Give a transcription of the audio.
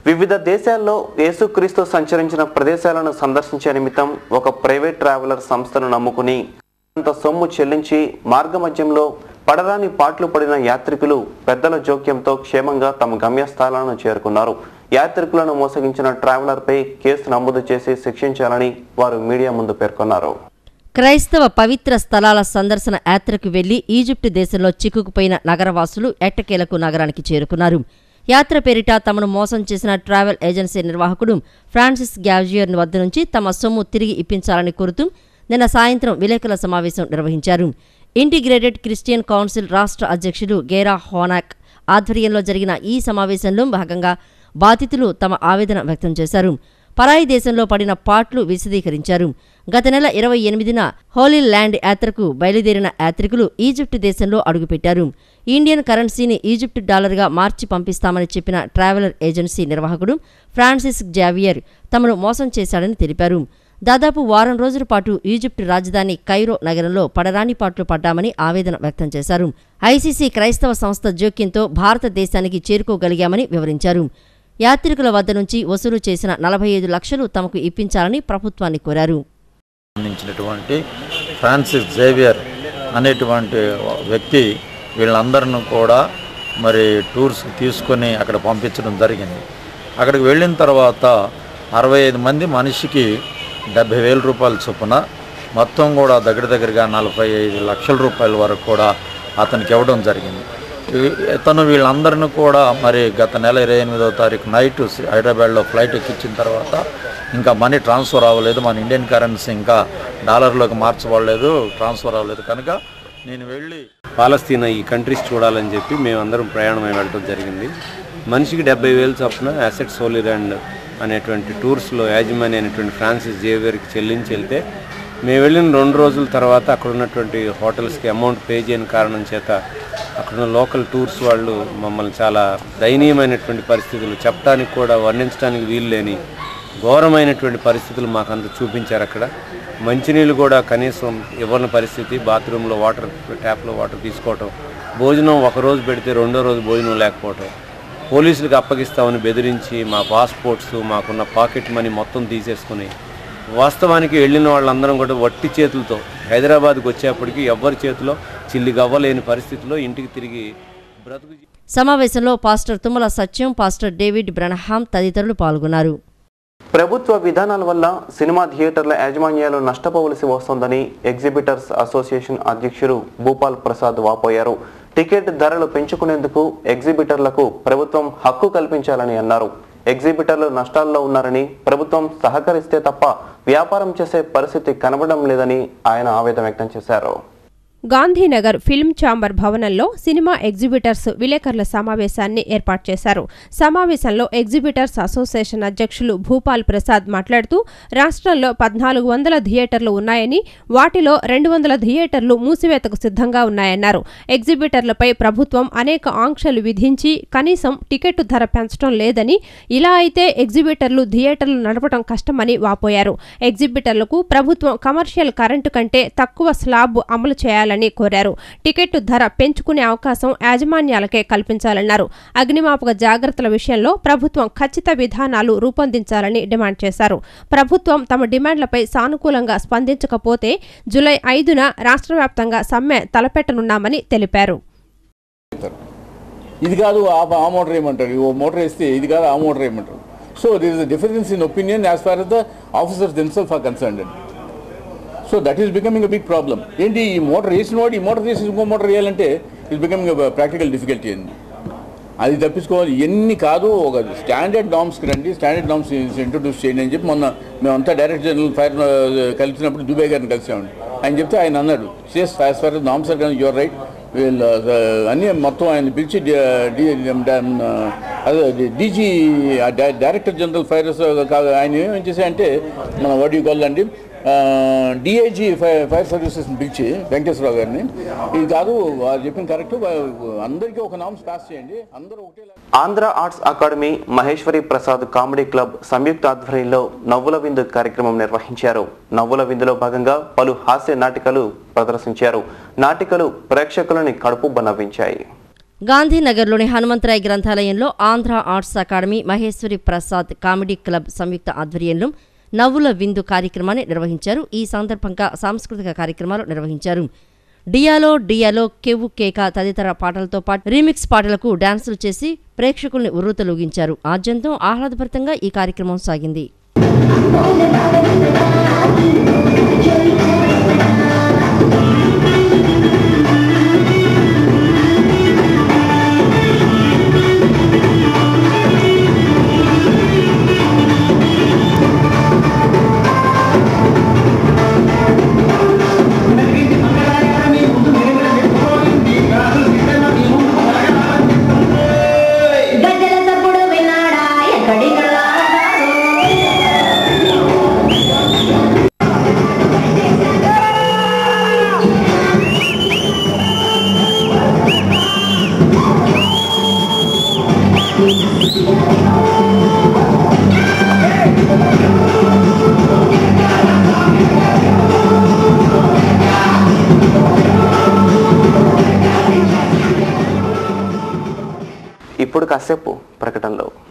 వివిధ దేశాల్లో యేసుక్రీస్తు సంచరించిన ప్రదేశాలను సందర్శించే నిమిత్తం ఒక ప్రైవేట్ ట్రావెలర్ సంస్థను నమ్ముకుని కొంత సొమ్ము చెల్లించి మార్గమధ్యంలో పడరాని పాట్లు పడిన యాత్రికులు పెద్దల జోక్యంతో క్షేమంగా తమ గమ్యస్థానాలను చేరుకున్నారు యాత్రికులను మోసగించిన ట్రావెలర్పై కేసు నమోదు చేసి శిక్షించాలని వారు మీడియా ముందు పేర్కొన్నారు క్రైస్తవ పవిత్ర స్థలాల సందర్శన యాత్రకు వెళ్లి ఈజిప్టు దేశంలో చిక్కుకుపోయిన నగరవాసులు ఎట్టకేలకు నగరానికి చేరుకున్నారు యాత్ర పేరిట తమను మోసం చేసిన ట్రావెల్ ఏజెన్సీ నిర్వాహకుడు ఫ్రాన్సిస్ గ్యాజియర్ వద్ద నుంచి తమ సొమ్ము తిరిగి ఇప్పించాలని కోరుతూ నిన్న సాయంత్రం విలేకరుల సమావేశం నిర్వహించారు ఇంటిగ్రేటెడ్ క్రిస్టియన్ కౌన్సిల్ రాష్ట్ర అధ్యక్షుడు గేరా హోనాక్ ఆధ్వర్యంలో జరిగిన ఈ సమావేశంలో భాగంగా బాధితులు తమ ఆవేదన వ్యక్తం చేశారు పరాయి దేశంలో పడిన పాట్లు విశదీకరించారు గత నెల ఇరవై ఎనిమిదిన హోలీ ల్యాండ్ యాత్రకు బయలుదేరిన యాత్రికులు ఈజిప్టు దేశంలో అడుగుపెట్టారు ఇండియన్ కరెన్సీని ఈజిప్టు డాలర్గా మార్చి పంపిస్తామని చెప్పిన ట్రావెలర్ ఏజెన్సీ నిర్వాహకుడు ఫ్రాన్సిస్ జావియర్ తమను మోసం చేశాడని తెలిపారు దాదాపు వారం రోజుల పాటు ఈజిప్టు రాజధాని కైరో నగరంలో పడరాని పాట్లు పడ్డామని ఆవేదన వ్యక్తం చేశారు ఐసీసీ క్రైస్తవ సంస్థ జోక్యంతో భారతదేశానికి చేరుకోగలిగామని వివరించారు యాత్రికుల వద్ద నుంచి వసూలు చేసిన నలభై ఐదు లక్షలు తమకు ఇప్పించాలని ప్రభుత్వాన్ని కోరారు సంబంధించినటువంటి ఫ్రాన్సిస్ జేవియర్ అనేటువంటి వ్యక్తి వీళ్ళందరిని కూడా మరి టూర్స్కి తీసుకొని అక్కడ పంపించడం జరిగింది అక్కడికి వెళ్ళిన తర్వాత అరవై ఐదు మంది మనిషికి డెబ్భై వేల రూపాయల చొప్పున మొత్తం కూడా దగ్గర దగ్గరగా నలభై ఐదు లక్షల రూపాయల వరకు కూడా అతనికి ఇవ్వడం జరిగింది ఈ- ఇతను వీళ్ళందరిని కూడా మరి గత నెల ఇరవై ఎనిమిదవ తారీఖు నైట్ హైదరాబాద్లో ఫ్లైట్ ఎక్కించిన తర్వాత ఇంకా మనీ ట్రాన్స్ఫర్ అవ్వలేదు మన ఇండియన్ కరెన్సీ ఇంకా డాలర్లోకి మార్చబడలేదు ట్రాన్స్ఫర్ అవ్వలేదు కనుక నేను వెళ్ళి పాలస్తీనా ఈ కంట్రీస్ చూడాలని చెప్పి మేమందరం ప్రయాణమై వెళ్ళడం జరిగింది మనిషికి డెబ్బై వేలు చొప్పున అసెట్ సోలిరాండ్ అనేటువంటి టూర్స్లో యాజమాని అనేటువంటి ఫ్రాన్సిస్ జేవియర్కి చెల్లించి వెళ్తే మేము వెళ్ళిన రెండు రోజుల తర్వాత అక్కడ ఉన్నటువంటి హోటల్స్కి అమౌంట్ పే చేయని కారణం చేత అక్కడున్న లోకల్ టూర్స్ వాళ్ళు మమ్మల్ని చాలా దయనీయమైనటువంటి పరిస్థితులు చెప్పడానికి కూడా వర్ణించడానికి వీలు లేని ఘోరమైనటువంటి పరిస్థితులు మాకు అంత చూపించారు అక్కడ మంచినీళ్ళు కూడా కనీసం ఇవ్వని పరిస్థితి బాత్రూంలో వాటర్ ట్యాప్లో వాటర్ తీసుకోవటం భోజనం ఒక రోజు పెడితే రెండో రోజు భోజనం లేకపోవటం పోలీసులకు అప్పగిస్తామని బెదిరించి మా పాస్పోర్ట్స్ మాకున్న పాకెట్ మనీ మొత్తం తీసేసుకుని వాస్తవానికి వెళ్ళిన వాళ్ళందరం కూడా వట్టి చేతులతో హైదరాబాద్కి వచ్చేప్పటికి ఎవ్వరి చేతిలో చిల్లి గవ్వలేని పరిస్థితిలో ఇంటికి తిరిగి బ్రతుకు జీ- సమావేశంలో పాస్టర్ తుమ్మల సత్యం పాస్టర్ డేవిడ్ బ్రనహాం తదితరులు పాల్గొన్నారు ప్రభుత్వ విధానాల వల్ల సినిమా థియేటర్ల యాజమాన్యాలు నష్టపోవలసి వస్తోందని ఎగ్జిబిటర్స్ అసోసియేషన్ అధ్యక్షుడు భూపాల్ ప్రసాద్ వాపోయారు టికెట్ ధరలు పెంచుకునేందుకు ఎగ్జిబిటర్లకు ప్రభుత్వం హక్కు కల్పించాలని అన్నారు ఎగ్జిబిటర్లు నష్టాల్లో ఉన్నారని ప్రభుత్వం సహకరిస్తే తప్ప వ్యాపారం చేసే పరిస్థితి కనబడడం లేదని ఆయన ఆవేదన వ్యక్తం చేశారు గాంధీనగర్ ఫిల్మ్ ఛాంబర్ భవనంలో సినిమా ఎగ్జిబిటర్స్ విలేకరుల సమావేశాన్ని ఏర్పాటు చేశారు సమావేశంలో ఎగ్జిబిటర్స్ అసోసియేషన్ అధ్యక్షులు భూపాల్ ప్రసాద్ మాట్లాడుతూ రాష్ట్రంలో పద్నాలుగు వందల థియేటర్లు ఉన్నాయని వాటిలో రెండు వందల థియేటర్లు మూసివేతకు సిద్ధంగా ఉన్నాయన్నారు ఎగ్జిబిటర్లపై ప్రభుత్వం అనేక ఆంక్షలు విధించి కనీసం టికెట్ ధర పెంచడం లేదని ఇలా అయితే ఎగ్జిబిటర్లు థియేటర్లు నడపడం కష్టమని వాపోయారు ఎగ్జిబిటర్లకు ప్రభుత్వం కమర్షియల్ కరెంటు కంటే తక్కువ స్లాబ్ అమలు చేయాలని కోరారు టికెట్ ధర పెంచుకునే అవకాశం యాజమాన్యాలకే కల్పించాలన్నారు అగ్నిమాపక జాగ్రత్తల విషయంలో ప్రభుత్వం ఖచ్చిత విధానాలు రూపొందించాలని డిమాండ్ చేశారు ప్రభుత్వం తమ డిమాండ్లపై సానుకూలంగా స్పందించకపోతే జూలై ఐదున రాష్ట్ర వ్యాప్తంగా సమ్మె తలపెట్టనున్నామని తెలిపారు ఇది కాదు ఆ ఆ మోటార్ వేయమంటారు ఓ మోటార్ వేస్తే ఇది కాదు ఆ మోటార్ వేయమంటారు so there is difference in opinion as far as the officers themselves are concerned so that is becoming a big problem ఏంటి ఈ మోటార్ వేసిన వాడు ఈ మోటార్ తీసి ఇంకో మోటార్ వేయాలంటే ఇట్స్ బికమింగ్ ప్రాక్టికల్ డిఫికల్టీ అండి అది తప్పించుకోవాలి ఎన్ని కాదు ఒక స్టాండర్డ్ నామ్స్కి రండి స్టాండర్డ్ నామ్స్ ఇంట్రొడ్యూస్ చేయండి అని చెప్పి మొన్న మేమంతా డైరెక్టర్ జనరల్ ఫైర్ కలిసినప్పుడు దుబే గారిని కలిసామండి ఆయన చెప్తే ఆయన అన్నాడు says as far norms are కానీ యువర్ రైట్ వీళ్ళు అన్నీ మొత్తం ఆయన పిలిచి డి- డి- డా- అదే డీజీ డైరెక్టర్ జనరల్ ఫైర్ ఆయన ఏం చేశాయంటే మన వాడి కాల్ డిఐజీ ఫైర్ సర్వీసెస్ పిలిచి వెంకటేశ్వరరావు గారిని ఇది కాదు వారు చెప్పిన కరెక్ట్ అందరికీ ఒక నామ్స్ పాస్ చేయండి అందరూ ఒకటే Andhra arts academy Maheswari Prasad comedy club సంయుక్త ఆధ్వర్యంలో నవ్వుల విందు కార్యక్రమం నిర్వహించారు నవ్వుల విందులో భాగంగా పలు హాస్య నాటికలు ప్రదర్శించారు నాటికలు ప్రేక్షకులని కడుపు నవ్వించాయి గాంధీనగర్లోని హనుమంతరాయ్ గ్రంథాలయంలో Andhra arts academy Maheswari Prasad comedy club సంయుక్త ఆధ్వర్యంలో నవ్వుల విందు కార్యక్రమాన్ని నిర్వహించారు ఈ సందర్భంగా సాంస్కృతిక కార్యక్రమాలు నిర్వహించారు డియాలో డియాలో కెవ్వు కేక తదితర పాటలతో పాటు రీమిక్స్ పాటలకు డాన్సులు చేసి ప్రేక్షకుల్ని ఉర్రూతలూగించారు ఆద్యంతం ఆహ్లాదభరితంగా ఈ కార్యక్రమం సాగింది గజ్జల తప్పుడు విన్నాడా ఎక్కడి ఇప్పుడు కాసేపు ప్రకటనలో